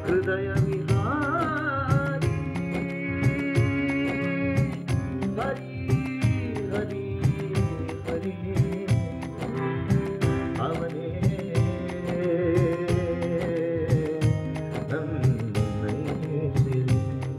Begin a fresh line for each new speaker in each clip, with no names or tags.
ಹೃದಯ ವಿಹಾರಿ ಹರಿ ಹರಿ ಹರಿ ಅವನೇ ನನ್ನೈಸಿರಿ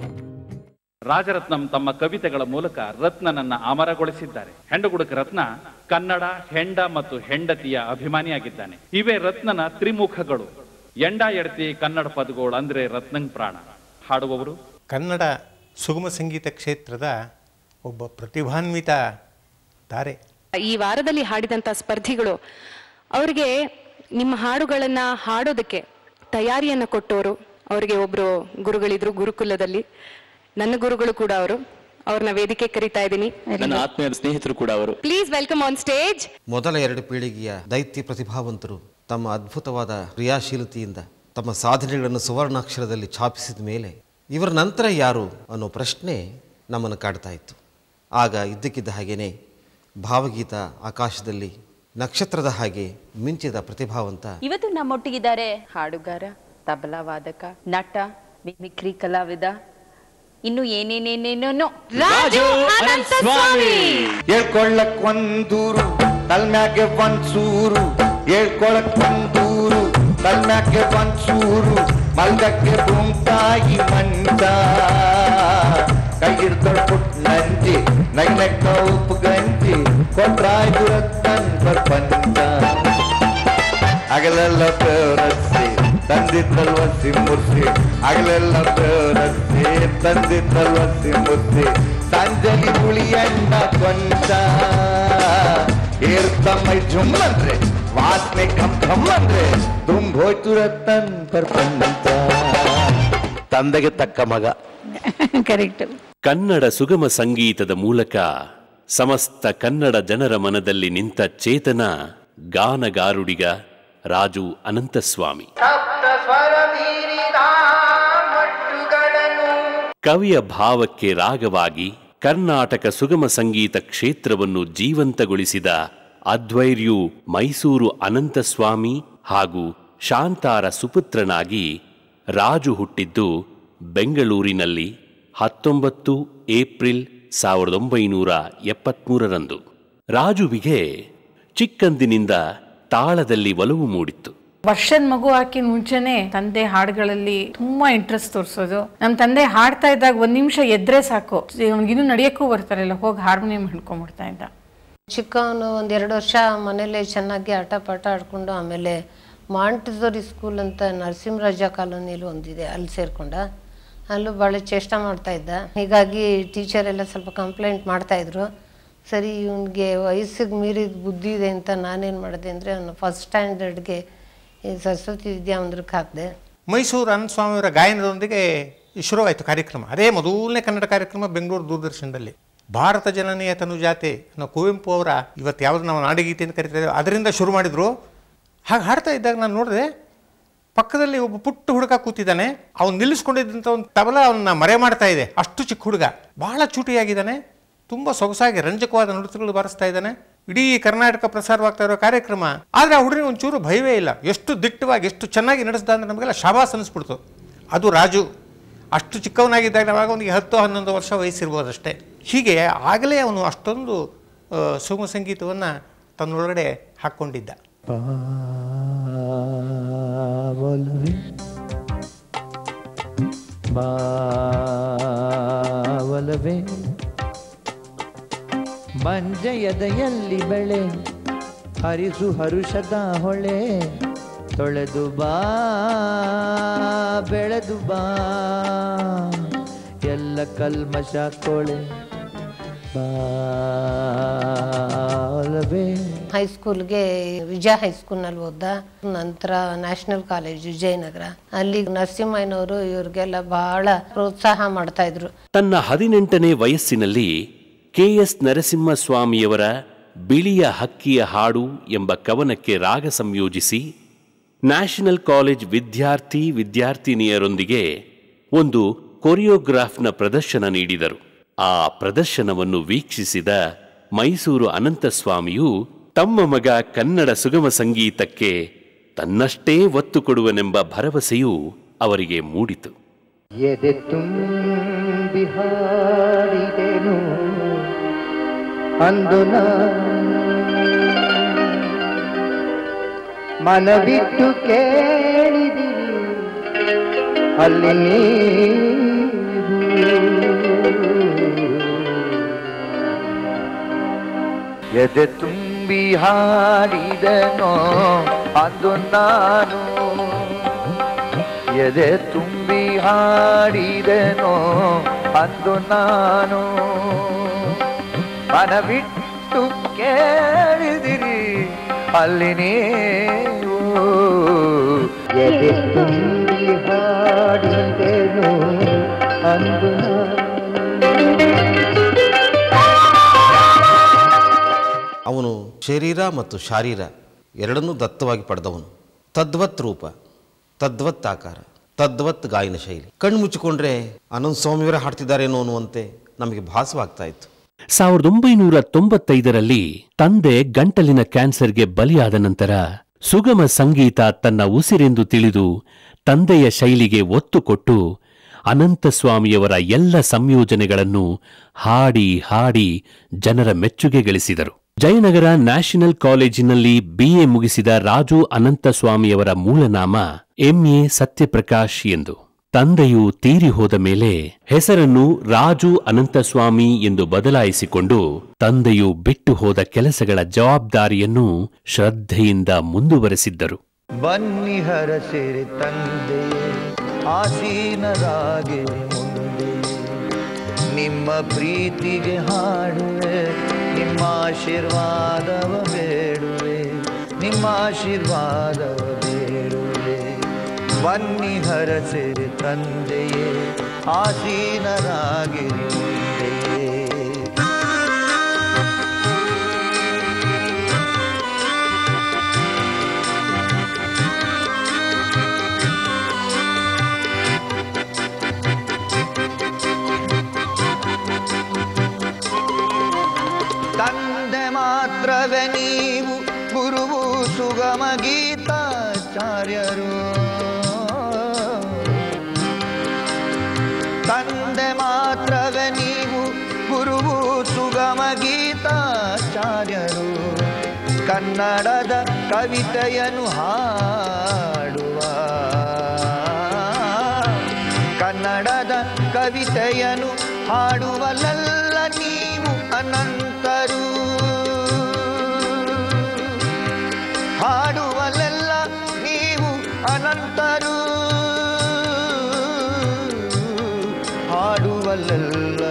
ರಾಜರತ್ನಂ ತಮ್ಮ ಕವಿತೆಗಳ ಮೂಲಕ ರತ್ನನನ್ನ ಅಮರಗೊಳಿಸಿದ್ದಾರೆ ಹೆಂಡಗುಡುಕ ರತ್ನ ಕನ್ನಡ ಹೆಂಡ ಮತ್ತು ಹೆಂಡತಿಯ ಅಭಿಮಾನಿಯಾಗಿದ್ದಾನೆ ಇವೇ ರತ್ನನ ತ್ರಿಮುಖಗಳು ಎಂಡ ಎಡತಿ ಕನ್ನಡ ಪದಗಳು ಅಂದ್ರೆ ರತ್ನಂಗ್ ಪ್ರಾಣ ಹಾಡುವವರು
ಕನ್ನಡ ಸುಗಮ ಸಂಗೀತ ಕ್ಷೇತ್ರದ ಒಬ್ಬ ಪ್ರತಿಭಾನ್ವಿತ ತಾರೆ
ಈ ವಾರದಲ್ಲಿ ಹಾಡಿದಂತ ಸ್ಪರ್ಧಿಗಳು ಅವರಿಗೆ ನಿಮ್ಮ ಹಾಡುಗಳನ್ನ ಹಾಡೋದಕ್ಕೆ ತಯಾರಿಯನ್ನ ಕೊಟ್ಟವರು ಅವರಿಗೆ ಒಬ್ರು ಗುರುಗಳಿದ್ರು ಗುರುಕುಲದಲ್ಲಿ ನನ್ನ ಗುರುಗಳು ಕೂಡ ಅವರು ಅವ್ರನ್ನ ವೇದಿಕೆ ಕರಿತಾ ಇದ್ದೀನಿ
ನನ್ನ ಆತ್ಮೀಯ ಸ್ನೇಹಿತರು ಕೂಡ ಅವರು
ಪ್ಲೀಸ್ ವೆಲ್ಕಮ್ ಆನ್ ಸ್ಟೇಜ್
ಮೊದಲ ಎರಡು ಪೀಳಿಗೆಯ ದೈತ್ಯ ಪ್ರತಿಭಾವಂತರು ತಮ್ಮ ಅದ್ಭುತವಾದ ಕ್ರಿಯಾಶೀಲತೆಯಿಂದ ತಮ್ಮ ಸಾಧನೆಗಳನ್ನು ಸುವರ್ಣಾಕ್ಷರದಲ್ಲಿ ಛಾಪಿಸಿದ ಮೇಲೆ ಇವರ ನಂತರ ಯಾರು ಅನ್ನೋ ಪ್ರಶ್ನೆ ನಮ್ಮನ್ನು ಕಾಡ್ತಾ ಇತ್ತು ಆಗ ಇದ್ದಕ್ಕಿದ್ದ ಹಾಗೇನೆ ಭಾವಗೀತ ಆಕಾಶದಲ್ಲಿ ನಕ್ಷತ್ರದ ಹಾಗೆ ಮಿಂಚಿದ ಪ್ರತಿಭಾವಂತ
ಇವತ್ತು ನಮ್ಮೊಟ್ಟಿಗಿದ್ದಾರೆ ಹಾಡುಗಾರ ತಬಲಾ ವಾದಕ ನಟ ಮಿಮಿಕ್ರಿ ಕಲಾವಿದ ಇನ್ನು ಏನೇನೇನೇನೋ ರಾಜು ಅನಂತ ಸ್ವಾಮಿ
ಹೇಳ್ಕೊಳ್ಳಕ್ ಒಂದೂರು ತಲ್ಮ್ಯಾಗೆ ಒಂದ್ಸೂರು ಹೇಳ್ಕೊಳಕ್ ಒಂದೂರು ತಲ್ಮ್ಯಾಗೆ ಒಂದ್ಸೂರು ಮಲ್ಗಕ್ಕೆ ಭೂಮ್ತಾಯಿ ಮಂಚ ಕೈ ಹಿಡ್ಕೊಳ್ ಪುಟ್ ನಂಜಿ ನಗ್ನಕ್ಕ ಉಪ್ಪು ಗಂಜಿ ಕೊಟ್ರಾಯ್ತು ರತ್ತನ್ ಪ್ರಪಂಚ ಹಗಲೆಲ್ಲ ಬೇರಸ್ಸಿ ತಂದಿದ್ದಲ್ವ ಸಿಮ್ಮುರ್ಸಿ ಹಗಲೆಲ್ಲ ಬೇರಸ್ಸಿ ತಂದಿದ್ದಲ್ವ ಸಿಮ್ಮುರ್ಸಿ ಸಂಜಲಿ ಹುಳಿ ಅಣ್ಣ ಕೊಂಚ ಏರ್ತಮ್ಮೈ ಜುಮ್ಮಂದ್ರೆ ವಾಸನೆ ಕಮ್ ಕಮ್ ಅಂದ್ರೆ ತುಂಬೋಯ್ತು ರತ್ತನ್ ಪ್ರಪಂಚ ತಂದೆಗೆ ತಕ್ಕ ಮಗ
ಕರೆಕ್ಟ್
ಕನ್ನಡ ಸುಗಮ ಸಂಗೀತದ ಮೂಲಕ ಸಮಸ್ತ ಕನ್ನಡ ಜನರ ಮನದಲ್ಲಿ ನಿಂತ ಚೇತನ ಗಾನಗಾರುಡಿಗ ರಾಜು ಅನಂತಸ್ವಾಮಿ
ಸಪ್ತ ಸ್ವರ ಮೀರಿದ ಮಟ್ಟುಗಳನ್ನು
ಕವಿಯ ಭಾವಕ್ಕೆ ರಾಗವಾಗಿ ಕರ್ನಾಟಕ ಸುಗಮ ಸಂಗೀತ ಕ್ಷೇತ್ರವನ್ನು ಜೀವಂತಗೊಳಿಸಿದ ಅದ್ವೈರ್ಯು ಮೈಸೂರು ಅನಂತಸ್ವಾಮಿ ಹಾಗೂ ಶಾಂತಾರ ಸುಪುತ್ರನಾಗಿ ರಾಜು ಹುಟ್ಟಿದ್ದು ಬೆಂಗಳೂರಿನಲ್ಲಿ ಹತ್ತೊಂಬತ್ತು ಏಪ್ರಿಲ್ ಸಾವಿರದ ಒಂಬೈನೂರ ಎಪ್ಪತ್ಮೂರರಂದು ರಾಜುವಿಗೆ ಚಿಕ್ಕಂದಿನಿಂದ ತಾಳದಲ್ಲಿ ಒಲವು ಮೂಡಿತ್ತು
ವರ್ಷದ ಮಗು ಹಾಕಿ ಮುಂಚೆನೆ ತಂದೆ ಹಾಡುಗಳಲ್ಲಿ ತುಂಬಾ ಇಂಟ್ರೆಸ್ಟ್ ತೋರಿಸೋದು ನಮ್ಮ ತಂದೆ ಹಾಡ್ತಾ ಇದ್ದಾಗ ಒಂದ್ ನಿಮಿಷ ಎದ್ರೆ ಸಾಕು ಅವ್ನಿಗಿನ್ನೂ ನಡೆಯಕ್ಕೂ ಬರ್ತಾರಲ್ಲ ಹೋಗಿ ಹಾರ್ಮೋನಿಯಂ ಹಿಡ್ಕೊಂಡ್ಬಿಡ್ತಾ ಇದ್ದ
ಚಿಕ್ಕವನು ಒಂದೆರಡು ವರ್ಷ ಮನೇಲೆ ಚೆನ್ನಾಗಿ ಆಟ ಪಾಠ ಆಡ್ಕೊಂಡು ಆಮೇಲೆ ಮಾಂಟೆಸರಿ ಸ್ಕೂಲ್ ಅಂತ ನರಸಿಂಹರಾಜ ಕಾಲೋನಿಲಿ ಒಂದಿದೆ ಅಲ್ಲಿ ಸೇರ್ಕೊಂಡ ಅಲ್ಲೂ ಭಾಳ ಚೇಷ್ಟ ಮಾಡ್ತಾ ಇದ್ದ ಹೀಗಾಗಿ ಟೀಚರ್ ಎಲ್ಲ ಸ್ವಲ್ಪ ಕಂಪ್ಲೇಂಟ್ ಮಾಡ್ತಾ ಇದ್ರು ಸರಿ ಇವನಿಗೆ ವಯಸ್ಸಿಗೆ ಮೀರಿದ ಬುದ್ಧಿ ಇದೆ ಅಂತ ನಾನೇನು ಮಾಡಿದೆ ಅಂದರೆ ಅವನು ಫಸ್ಟ್ ಸ್ಟ್ಯಾಂಡರ್ಡ್ಗೆ ಈ ಸರಸ್ವತಿ ವಿದ್ಯಾಮಂದಿರಕ್ಕೆ ಹಾಕಿದೆ
ಮೈಸೂರು ಅನಂತಸ್ವಾಮಿಯವರ ಗಾಯನದೊಂದಿಗೆ ಶುರುವಾಯಿತು ಕಾರ್ಯಕ್ರಮ ಅದೇ ಮೊದಲನೇ ಕನ್ನಡ ಕಾರ್ಯಕ್ರಮ ಬೆಂಗಳೂರು ದೂರದರ್ಶನದಲ್ಲಿ ಭಾರತ ಜನನೀಯ ತನುಜಾತೆ ಅನ್ನೋ ಕುವೆಂಪು ಅವರ ಇವತ್ತು ಯಾವುದು ನಾವು ನಾಡಗೀತೆ ಅಂತ ಕರಿತಾ ಅದರಿಂದ ಶುರು ಮಾಡಿದ್ರು ಹಾಗೆ ಹಾಡ್ತಾ ಇದ್ದಾಗ ನಾನು ನೋಡಿದೆ ಪಕ್ಕದಲ್ಲಿ ಒಬ್ಬ ಪುಟ್ಟ ಹುಡುಗ ಕೂತಿದ್ದಾನೆ ಅವ್ನು ನಿಲ್ಲಿಸ್ಕೊಂಡಿದ್ದಂಥ ಒಂದು ತಬಲ ಅವನ್ನ ಮರೆ ಮಾಡ್ತಾ ಇದೆ ಅಷ್ಟು ಚಿಕ್ಕ ಹುಡುಗ ಬಹಳ ಚೂಟಿಯಾಗಿದ್ದಾನೆ ತುಂಬ ಸೊಗಸಾಗಿ ರಂಜಕವಾದ ನೃತ್ಯಗಳು ಬಾರಿಸ್ತಾ ಇದ್ದಾನೆ ಇಡೀ ಕರ್ನಾಟಕ ಪ್ರಸಾರವಾಗ್ತಾ ಇರೋ ಕಾರ್ಯಕ್ರಮ ಆದರೆ ಆ ಹುಡುಗನಿಗೆ ಒಂಚೂರು ಭಯವೇ ಇಲ್ಲ ಎಷ್ಟು ದಿಟ್ಟವಾಗಿ ಎಷ್ಟು ಚೆನ್ನಾಗಿ ನಡೆಸ್ದ ಅಂದ್ರೆ ನಮಗೆಲ್ಲ ಶಾಬಾಸ್ ಅನಿಸ್ಬಿಡ್ತು ಅದು ರಾಜು ಅಷ್ಟು ಚಿಕ್ಕವನಾಗಿದ್ದಾಗ ನಾವಾಗ ಅವನಿಗೆ ಹತ್ತು ಹನ್ನೊಂದು ವರ್ಷ ವಯಸ್ಸಿರ್ಬೋದಷ್ಟೇ ಹೀಗೆ ಆಗಲೇ ಅವನು ಅಷ್ಟೊಂದು ಆ, ಸುಗಮ ಸಂಗೀತವನ್ನು ತನ್ನೊಳಗಡೆ ಹಾಕ್ಕೊಂಡಿದ್ದ
ಬಾವಲುವೆ ಬಾವಲವೇ ಮಂಜಯದೆಯಲ್ಲಿ ಬೆಳೆ ಹರಿಸು ಹರುಷದ ಹೊಳೆ ತೊಳೆದು ಬಾ ಬೆಳೆದು ಬಾ ಎಲ್ಲ ಕಲ್ಮಶ ಕೊಳೆ ಬಾವಲವೇ
ಹೈಸ್ಕೂಲ್ಗೆ ವಿಜಯ ಹೈಸ್ಕೂಲ್ನಲ್ಲಿ ಓದ್ದ ನಂತರ ನ್ಯಾಷನಲ್ ಕಾಲೇಜ್ ವಿಜಯನಗರ ಅಲ್ಲಿ ನರಸಿಂಹಯ್ಯನವರು ಇವ್ರಿಗೆಲ್ಲ ಬಹಳ ಪ್ರೋತ್ಸಾಹ ಮಾಡ್ತಾ ಇದ್ರು
ತನ್ನ ಹದಿನೆಂಟನೇ ವಯಸ್ಸಿನಲ್ಲಿ ಕೆ ಎಸ್ ನರಸಿಂಹಸ್ವಾಮಿಯವರ ಬಿಳಿಯ ಹಕ್ಕಿಯ ಹಾಡು ಎಂಬ ಕವನಕ್ಕೆ ರಾಗ ಸಂಯೋಜಿಸಿ ನ್ಯಾಷನಲ್ ಕಾಲೇಜ್ ವಿದ್ಯಾರ್ಥಿ ವಿದ್ಯಾರ್ಥಿನಿಯರೊಂದಿಗೆ ಒಂದು ಕೊರಿಯೋಗ್ರಾಫ್ನ ಪ್ರದರ್ಶನ ನೀಡಿದರು ಆ ಪ್ರದರ್ಶನವನ್ನು ವೀಕ್ಷಿಸಿದ ಮೈಸೂರು ಅನಂತಸ್ವಾಮಿಯು ತಮ್ಮ ಮಗ ಕನ್ನಡ ಸುಗಮ ಸಂಗೀತಕ್ಕೆ ತನ್ನಷ್ಟೇ ಒತ್ತು ಕೊಡುವನೆಂಬ ಭರವಸೆಯು ಅವರಿಗೆ ಮೂಡಿತು
ಎದೆ ತುಂಬಿ ಹಾಡಿದೆನು ಅಂದು ಮನ ಬಿಟ್ಟು ಕೇಳಿದಿರಿ ಅಲ್ಲಿ ಎದೆ ತುಂಬಿ ಹಾಡಿದನೋ ಅಂದು ನಾನು ಎದೆ ತುಂಬಿ ಹಾಡಿದೆನೋ ಅಂದು ನಾನು ಮನ ಬಿಟ್ಟು ಕೇಳಿದಿರಿ ಅಲ್ಲಿ ನೀವು ಎದೆ ತುಂಬಿ ಹಾಡಿದೆನೋ ಅಂದು
ಅವನು ಶರೀರ ಮತ್ತು ಶಾರೀರ ಎರಡನ್ನೂ ದತ್ತವಾಗಿ ಪಡೆದವನು ತದ್ವತ್ ರೂಪ ತದ್ವತ್ ಆಕಾರ ತದ್ವತ್ ಗಾಯನ ಶೈಲಿ ಕಣ್ಣು ಮುಚ್ಚಿಕೊಂಡ್ರೆ ಅನಂತ ಸ್ವಾಮಿಯವರೇ ಹಾಡ್ತಿದ್ದಾರೇನೋ ಅನ್ನುವಂತೆ ನಮಗೆ ಭಾಸವಾಗ್ತಾ ಇತ್ತು
ಸಾವಿರದ ಒಂಬೈನೂರ ತೊಂಬತ್ತೈದರಲ್ಲಿ ತಂದೆ ಗಂಟಲಿನ ಕ್ಯಾನ್ಸರ್ಗೆ ಬಲಿಯಾದ ನಂತರ ಸುಗಮ ಸಂಗೀತ ತನ್ನ ಉಸಿರೆಂದು ತಿಳಿದು ತಂದೆಯ ಶೈಲಿಗೆ ಒತ್ತು ಕೊಟ್ಟು ಅನಂತಸ್ವಾಮಿಯವರ ಎಲ್ಲ ಸಂಯೋಜನೆಗಳನ್ನು ಹಾಡಿ ಹಾಡಿ ಜನರ ಮೆಚ್ಚುಗೆ ಗಳಿಸಿದರು ಜಯನಗರ ನ್ಯಾಷನಲ್ ಕಾಲೇಜಿನಲ್ಲಿ ಬಿಎ ಮುಗಿಸಿದ ರಾಜು ಅನಂತಸ್ವಾಮಿಯವರ ಮೂಲನಾಮ ಎಂಎ ಸತ್ಯಪ್ರಕಾಶ್ ಎಂದು ತಂದೆಯು ತೀರಿ ಹೋದ ಮೇಲೆ ಹೆಸರನ್ನು ರಾಜು ಅನಂತಸ್ವಾಮಿ ಎಂದು ಬದಲಾಯಿಸಿಕೊಂಡು ತಂದೆಯು ಬಿಟ್ಟು ಹೋದ ಕೆಲಸಗಳ ಜವಾಬ್ದಾರಿಯನ್ನು ಶ್ರದ್ಧೆಯಿಂದ ಮುಂದುವರೆಸಿದ್ದರು
ಬನ್ನಿ ಹರಸಿರಿ ತಂದೆಯೇ ಆಸೀನರಾಗಿ ಮುಂದೆ ನಿಮ್ಮ ಪ್ರೀತಿಗೆ ಹಾಡುವೆ ನಿಮ್ಮ ಆಶೀರ್ವಾದವ ಬೇಡುವೆ ನಿಮ್ಮ ಆಶೀರ್ವಾದವ ಬೇಡುವೆ ಬನ್ನಿ ಹರಸಿರಿ ತಂದೆಯೇ ಆಸೀನರಾಗಿರಿ ಮುಂದೆಯೇ ತಂದೆ ಮಾತ್ರವೇ ನೀವು ಗುರುವು ಸುಗಮ ಗೀತಾಚಾರ್ಯರು ತಂದೆ ಮಾತ್ರವೇ ನೀವು ಗುರುವು ಸುಗಮ ಗೀತಾಚಾರ್ಯರು ಕನ್ನಡದ ಕವಿತೆಯನ್ನು ಹಾಡುವ ಕನ್ನಡದ ಕವಿತೆಯನ್ನು ಹಾಡುವಲ್ಲ ನೀವು ಅನಂತರು ಹಾಡುವಲ್ಲೆಲ್ಲ ನೀವು ಅನಂತರು ಹಾಡುವಲ್ಲೆಲ್ಲ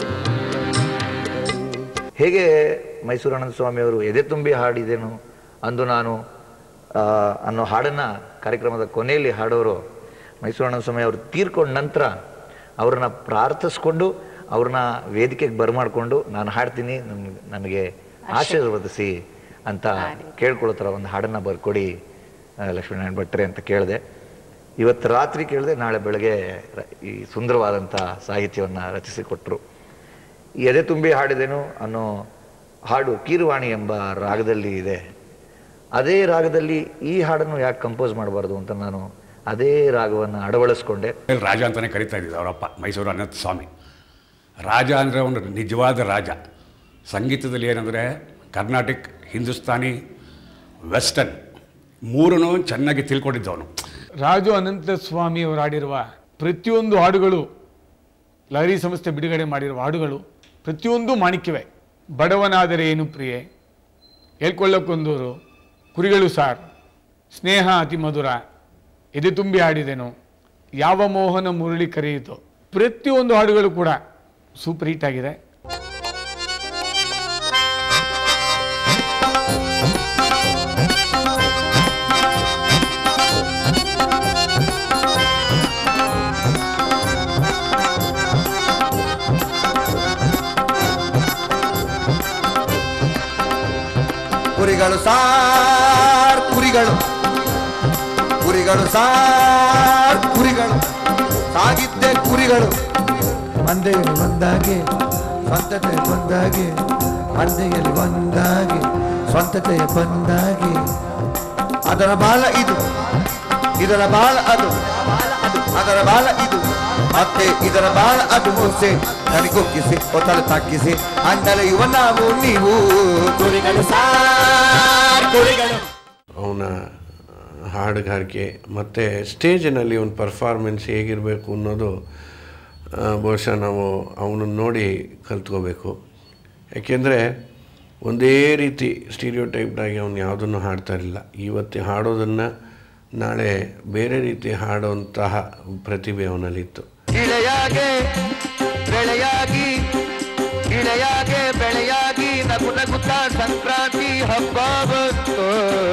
ಹೇಗೆ ಮೈಸೂರಾನಂದ ಸ್ವಾಮಿಯವರು ಎದೆ ತುಂಬಿ ಹಾಡಿದೆನು ಅಂದು ನಾನು ಆ, ಅನ್ನೋ ಹಾಡನ್ನು ಕಾರ್ಯಕ್ರಮದ ಕೊನೆಯಲ್ಲಿ ಹಾಡೋರು ಮೈಸೂರಾನಂದ ಸ್ವಾಮಿ ಅವರು ತೀರ್ಕೊಂಡ ನಂತರ ಅವ್ರನ್ನ ಪ್ರಾರ್ಥಿಸ್ಕೊಂಡು ಅವ್ರನ್ನ ವೇದಿಕೆಗೆ ಬರಮಾಡಿಕೊಂಡು ನಾನು ಹಾಡ್ತೀನಿ ನಮ್ಗೆ ನನಗೆ ಆಶೀರ್ವದಿಸಿ ಅಂತ ಕೇಳ್ಕೊಳ್ಳೋ ಥರ ಒಂದು ಹಾಡನ್ನು ಬರ್ಕೊಡಿ ಆ, ಲಕ್ಷ್ಮೀನಾರಾಯಣ ಭಟ್ರೆ ಅಂತ ಕೇಳಿದೆ ಇವತ್ತು ರಾತ್ರಿ ಕೇಳಿದೆ ನಾಳೆ ಬೆಳಗ್ಗೆ ರ- ಈ ಸುಂದರವಾದಂಥ ಸಾಹಿತ್ಯವನ್ನು ರಚಿಸಿಕೊಟ್ರು ಈ ಎದೆ ತುಂಬಿ ಹಾಡಿದೆನು ಅನ್ನೋ ಹಾಡು ಕೀರುವಾಣಿ ಎಂಬ ರಾಗದಲ್ಲಿ ಇದೆ ಅದೇ ರಾಗದಲ್ಲಿ ಈ ಹಾಡನ್ನು ಯಾಕೆ ಕಂಪೋಸ್ ಮಾಡಬಾರ್ದು ಅಂತ ನಾನು ಅದೇ ರಾಗವನ್ನು ಅಳವಡಿಸ್ಕೊಂಡೆ
ರಾಜ ಅಂತಲೇ ಕರಿತಾ ಇದ್ದಿದ್ದು ಅವರಪ್ಪ ಮೈಸೂರು ಅನಂತ ಸ್ವಾಮಿ ರಾಜ ಅಂದರೆ ಒಂದು ನಿಜವಾದ ರಾಜ ಸಂಗೀತದಲ್ಲಿ ಏನಂದರೆ ಕರ್ನಾಟಿಕ್ ಹಿಂದೂಸ್ತಾನಿ ವೆಸ್ಟರ್ನ್ ಮೂರನ್ನು ಚೆನ್ನಾಗಿ ತಿಳ್ಕೊಂಡಿದ್ದವನು
ರಾಜು ಅನಂತ ಸ್ವಾಮಿ ಅವರು ಹಾಡಿರುವ ಪ್ರತಿಯೊಂದು ಹಾಡುಗಳು ಲಹರಿ ಸಂಸ್ಥೆ ಬಿಡುಗಡೆ ಮಾಡಿರುವ ಹಾಡುಗಳು ಪ್ರತಿಯೊಂದು ಮಾಣಿಕ್ಯವೇ ಬಡವನಾದರೆ ಏನು ಪ್ರಿಯೆ ಹೇಳ್ಕೊಳ್ಳಕ್ಕೊಂದೂರು ಕುರಿಗಳು ಸಾರ್ ಸ್ನೇಹ ಅತಿ ಮಧುರ ಎದೆ ತುಂಬಿ ಹಾಡಿದೆನು ಯಾವ ಮೋಹನ ಮುರಳಿ ಕರೆಯಿತು ಪ್ರತಿಯೊಂದು ಹಾಡುಗಳು ಕೂಡ ಸೂಪರ್ ಹಿಟ್ ಆಗಿದೆ
ಕುರಿಗಳು ಸಾರ್ ಕುರಿಗಳು ಕುರಿಗಳು ಸಾರ್ ಕುರಿಗಳು ಸಾಗಿದ್ದೆ ಕುರಿಗಳು ಮಂದೆಯಲ್ಲಿ ಬಂದಾಗೆ ಸ್ವಂತತೆ ಬಂದಾಗೆ ಮಂದೆಯಲ್ಲಿ ಬಂದಾಗೆ ಸ್ವಂತತೆ ಬಂದಾಗೆ ಅದರ ಬಾಲ ಇದು ಇದರ ಬಾಲ ಅದು ಅದರ ಬಾಲ ಇದು ಮತ್ತೆ ಇದರ ಬಾಲ ಅದು ಮೂಸೆ ನನಗೊಕ್ಕಿಸಿ ಒತ್ತಡ ತಕ್ಕಿಸಿ ಅಂದರೆ ಇವ ನಾವು ನೀವು ಕುರಿಗಳು ಸಾರ್ ಕುರಿಗಳು
ಅವನ ಹಾಡುಗಾರಿಕೆ ಮತ್ತು ಸ್ಟೇಜಿನಲ್ಲಿ ಒಂದು ಪರ್ಫಾರ್ಮೆನ್ಸ್ ಹೇಗಿರಬೇಕು ಅನ್ನೋದು ಆ, ಬಹುಶಃ ನಾವು ಅವನನ್ನು ನೋಡಿ ಕಲ್ತ್ಕೋಬೇಕು ಯಾಕೆಂದರೆ ಒಂದೇ ರೀತಿ ಸ್ಟೀರಿಯೋ ಟೈಪ್ಡಾಗಿ ಅವನು ಯಾವುದನ್ನು ಹಾಡ್ತಾ ಇರಲಿಲ್ಲ ಇವತ್ತು ಹಾಡೋದನ್ನು ನಾಳೆ ಬೇರೆ ರೀತಿ ಹಾಡುವಂತಹ ಪ್ರತಿಭೆ ಅವನಲ್ಲಿತ್ತು
ಇಳೆಯಾಗೆ ಬೆಳೆಯಾಗಿ ಇಳೆಯಾಗೆ ಬೆಳೆಯಾಗಿ ನಗು ನಗುತ್ತಾ ಸಂಕ್ರಾಂತಿ ಹಬ್ಬ ಬಂತು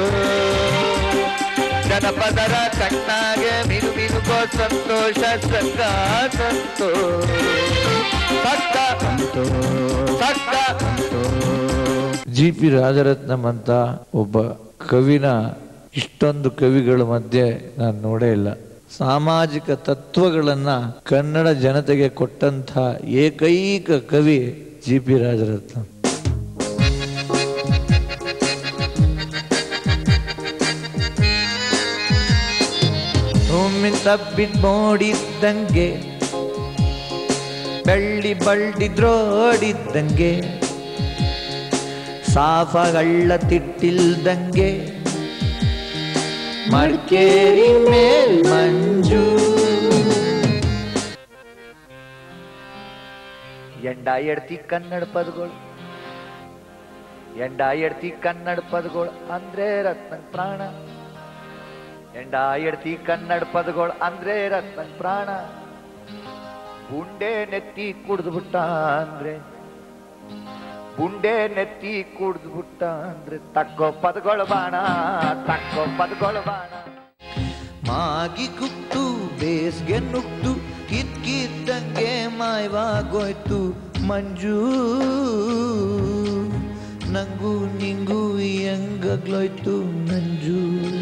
ಜನಪದರ ಕಣ್ಣಾಗೆ ಮಿನು ಮಿನುಗೋ ಸಂತೋಷ ಸಂಗ ಸಂತು ಸಕ್ಕ ಸಕ್ಕ
ಜಿ ಪಿ ರಾಜರತ್ನಂ ಅಂತ ಒಬ್ಬ ಕವಿನ ಇಷ್ಟೊಂದು ಕವಿಗಳ ಮಧ್ಯೆ ನಾನು ನೋಡೇ ಇಲ್ಲ ಸಾಮಾಜಿಕ ತತ್ವಗಳನ್ನ ಕನ್ನಡ ಜನತೆಗೆ ಕೊಟ್ಟಂಥ ಏಕೈಕ ಕವಿ ಜಿ ಪಿ ರಾಜರತ್ನಂ ಭೂಮಿ ತಬ್ಬಿದ್ ನೋಡಿದ್ದಂಗೆ ಬೆಳ್ಳಿ ಬಳ್ಳಿದ್ರೋಡಿದ್ದಂಗೆ ಸಾಫಗಳ ತಿಟ್ಟಿಲ್ದಂಗೆ ಮಡಿಕೇರಿ ಮೇಲ್ ಮಂಜು ಎಂಡ ಎಡ್ತಿ ಕನ್ನಡ ಪದಗಳು ಎಂಡ ಎಡ್ತಿ ಕನ್ನಡ ಪದಗಳು ಅಂದ್ರೆ ರತ್ನನ್ ಪ್ರಾಣ ಎಂಡ ಎಡ್ತಿ ಕನ್ನಡ ಪದಗಳು ಅಂದ್ರೆ ರತ್ನನ್ ಪ್ರಾಣ ಬುಂಡೆ ನೆತ್ತಿ ಕುಡ್ದು ಬಿಟ್ಟ ಅಂದ್ರೆ ಬುಂಡೆ ನೆತ್ತಿ ಕುಡ್ದು ಬಿಟ್ಟ ಅಂದ್ರೆ ತಕ್ಕೋ ಪದಗಳು ಬಾಣ ತಕ್ಕೋ ಪದಗಳು ಬಾಣ ಮಾಗಿ ಕುಕ್ತು ಬೇಸ್ಗೆ ನುಗ್ತು ಕಿತ್ ಕಿತ್ತಂಗೆ ಮಾಯವಾಗೋಯ್ತು ಮಂಜು ನಂಗೂ ನಿಂಗೂ ಹೆಂಗಗ್ಲೋಯ್ತು ನಂಜು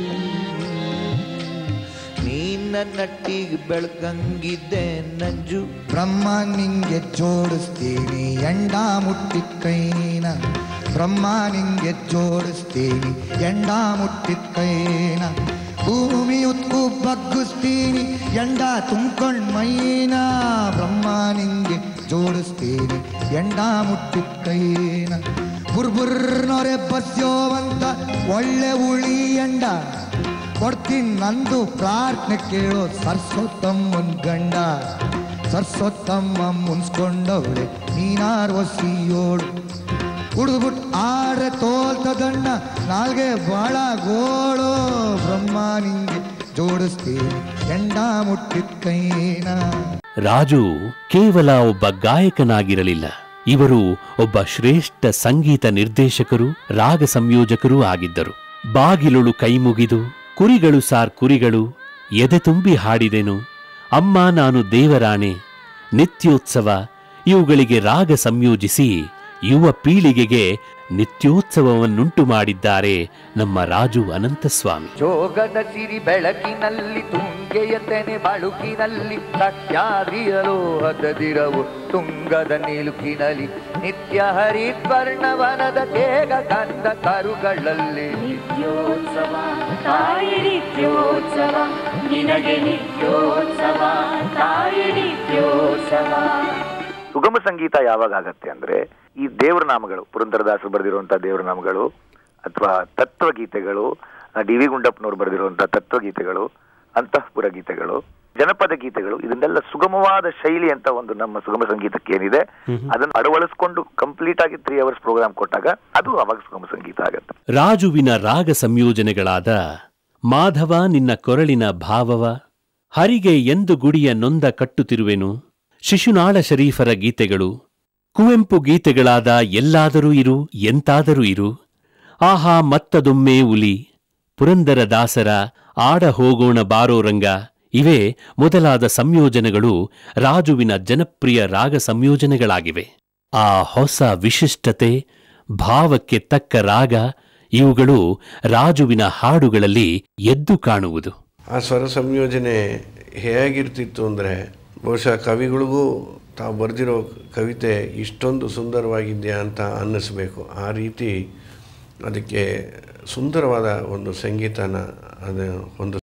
ನೀನ ನಟ್ಟಿಗೆ ಬೆಳಕಂಗಿದ್ದೆ ನಂಜು
ಬ್ರಹ್ಮ ನಿಂಗೆ ಜೋಡಿಸ್ತೀನಿ ಎಂಡ ಮುಟ್ಟಿದ ಕೈನ ಬ್ರಹ್ಮ ನಿಂಗೆ ಜೋಡಿಸ್ತೀನಿ ಎಂಡ ಮುಟ್ಟಿದ ಕೈನ ಭೂಮಿ ಉತ್ಕು ಬಗ್ಗಿಸ್ತೀನಿ ಎಂಡ ತುಂಬ್ಕೊಂಡ್ ಮೈನ ಬ್ರಹ್ಮ ನಿಂಗೆ ಜೋಡಿಸ್ತೀನಿ ಎಂಡ ಮುಟ್ಟಿದ ಕೈನ ಬುರ್ಬುರ್ನೊರೆ ಬಸ್ಯೋವಂತ ಒಳ್ಳೆ ಉಳಿ ಎಂಡ ಕೊಡ್ತೀನಿ ನಂದು ಪ್ರಾರ್ಥನೆ ಕೇಳೋ ಸರ್ಸೋತ್ತಮ್ಮನ್ ಗಂಡ ಸರ್ಸೋತ್ತಮ್ಮ ಮುನ್ಸ್ಕೊಂಡವಳೆ ನೀನಾರ್ ಒಸಿಯೋಳು ಕುಡಿದ್ಬಿಟ್ಟು ಆಡ್ರೆ ತೋಲ್ತದಣ್ಣ ನಾಲ್ಗೆ ಬಾಳ ಗೋಳು ಬ್ರಹ್ಮ ನಿಂಗೆ ಜೋಡಿಸ್ತೀನಿ ಎಂಡ ಮುಟ್ಟಿದ ಕೈನ
ರಾಜು ಕೇವಲ ಒಬ್ಬ ಗಾಯಕನಾಗಿರಲಿಲ್ಲ ಇವರು ಒಬ್ಬ ಶ್ರೇಷ್ಠ ಸಂಗೀತ ನಿರ್ದೇಶಕರು ರಾಗ ಸಂಯೋಜಕರೂ ಆಗಿದ್ದರು ಬಾಗಿಲುಳು ಕೈಮುಗಿದು ಕುರಿಗಳು ಸಾರ್ ಕುರಿಗಳು ಎದೆ ತುಂಬಿ ಹಾಡಿದೆನು ಅಮ್ಮ ನಾನು ದೇವರಾಣೆ ನಿತ್ಯೋತ್ಸವ ಇವುಗಳಿಗೆ ರಾಗ ಸಂಯೋಜಿಸಿ ಯುವ ಪೀಳಿಗೆಗೆ ನಿತ್ಯೋತ್ಸವವನ್ನುಂಟು ಮಾಡಿದ್ದಾರೆ ನಮ್ಮ ರಾಜು ಅನಂತಸ್ವಾಮಿ
ಜೋಗದ ಸಿರಿ ಬೆಳಕಿನಲ್ಲಿ ತುಂಗೆಯ ತೆನೆ ಬಳುಕಿನಲ್ಲಿ ಸತ್ಯಾದ್ರಿಯಲು ಹದದಿರವು ತುಂಗದ ನಿಲುಕಿನಲ್ಲಿ ನಿತ್ಯ ಹರಿದ್ವರ್ಣವನದ ತೇಗ ಕಂದ ಕರುಗಳಲ್ಲಿ
ನಿತ್ಯೋತ್ಸವ ತಾಯಿ ನಿತ್ಯೋತ್ಸವ ನಿನಗೆ ನಿತ್ಯೋತ್ಸವ ತಾಯಿ ನಿತ್ಯೋತ್ಸವ
ಸುಗಮ ಸಂಗೀತ ಯಾವಾಗ ಆಗತ್ತೆ ಅಂದ್ರೆ ಈ ದೇವರ ನಾಮಗಳು ಪುರಂದರದಾಸರು ಬರೆದಿರುವಂತಹ ದೇವರ ನಾಮಗಳು ಅಥವಾ ತತ್ವಗೀತೆಗಳು ಡಿ ವಿ ಗುಂಡಪ್ಪನವರು ಬರೆದಿರುವಂತಹ ತತ್ವಗೀತೆಗಳು ಅಂತಃಪುರ ಗೀತೆಗಳು ಜನಪದ ಗೀತೆಗಳು ಇದನ್ನೆಲ್ಲ ಸುಗಮವಾದ ಶೈಲಿ ಅಂತ ಒಂದು ನಮ್ಮ ಸುಗಮ ಸಂಗೀತಕ್ಕೆ ಏನಿದೆ ಅದನ್ನು ಅಳವಡಿಸ್ಕೊಂಡು ಕಂಪ್ಲೀಟ್ ಆಗಿ ತ್ರೀ ಅವರ್ಸ್ ಪ್ರೋಗ್ರಾಮ್ ಕೊಟ್ಟಾಗ ಅದು ಅವಾಗ ಸುಗಮ ಸಂಗೀತ ಆಗತ್ತೆ
ರಾಜುವಿನ ರಾಗ ಸಂಯೋಜನೆಗಳಾದ ಮಾಧವ ನಿನ್ನ ಕೊರಳಿನ ಭಾವವ ಹರಿಗೆ ಎಂದು ಗುಡಿಯ ನೊಂದ ಕಟ್ಟುತ್ತಿರುವೆನು ಶಿಶುನಾಳ ಶರೀಫರ ಗೀತೆಗಳು ಕುವೆಂಪು ಗೀತೆಗಳಾದ ಎಲ್ಲಾದರೂ ಇರು ಎಂತಾದರೂ ಇರು ಆಹಾ ಮತ್ತದೊಮ್ಮೆ ಉಲಿ ಪುರಂದರ ದಾಸರ ಆಡ ಹೋಗೋಣ ಬಾರೋ ರಂಗ ಇವೇ ಮೊದಲಾದ ಸಂಯೋಜನೆಗಳು ರಾಜುವಿನ ಜನಪ್ರಿಯ ರಾಗ ಸಂಯೋಜನೆಗಳಾಗಿವೆ ಆ ಹೊಸ ವಿಶಿಷ್ಟತೆ ಭಾವಕ್ಕೆ ತಕ್ಕ ರಾಗ ಇವುಗಳು ರಾಜುವಿನ ಹಾಡುಗಳಲ್ಲಿ ಎದ್ದು ಕಾಣುವುದು
ಆ ಸ್ವರ ಸಂಯೋಜನೆ ಹೇಗಿರ್ತಿತ್ತು ಅಂದರೆ ಬಹುಶಃ ಕವಿಗಳಿಗೂ ತಾವು ಬರೆದಿರೋ ಕವಿತೆ ಇಷ್ಟೊಂದು ಸುಂದರವಾಗಿದೆಯಾ ಅಂತ ಅನ್ನಿಸ್ಬೇಕು ಆ ರೀತಿ ಅದಕ್ಕೆ ಸುಂದರವಾದ ಒಂದು ಸಂಗೀತನ ಅದು ಒಂದು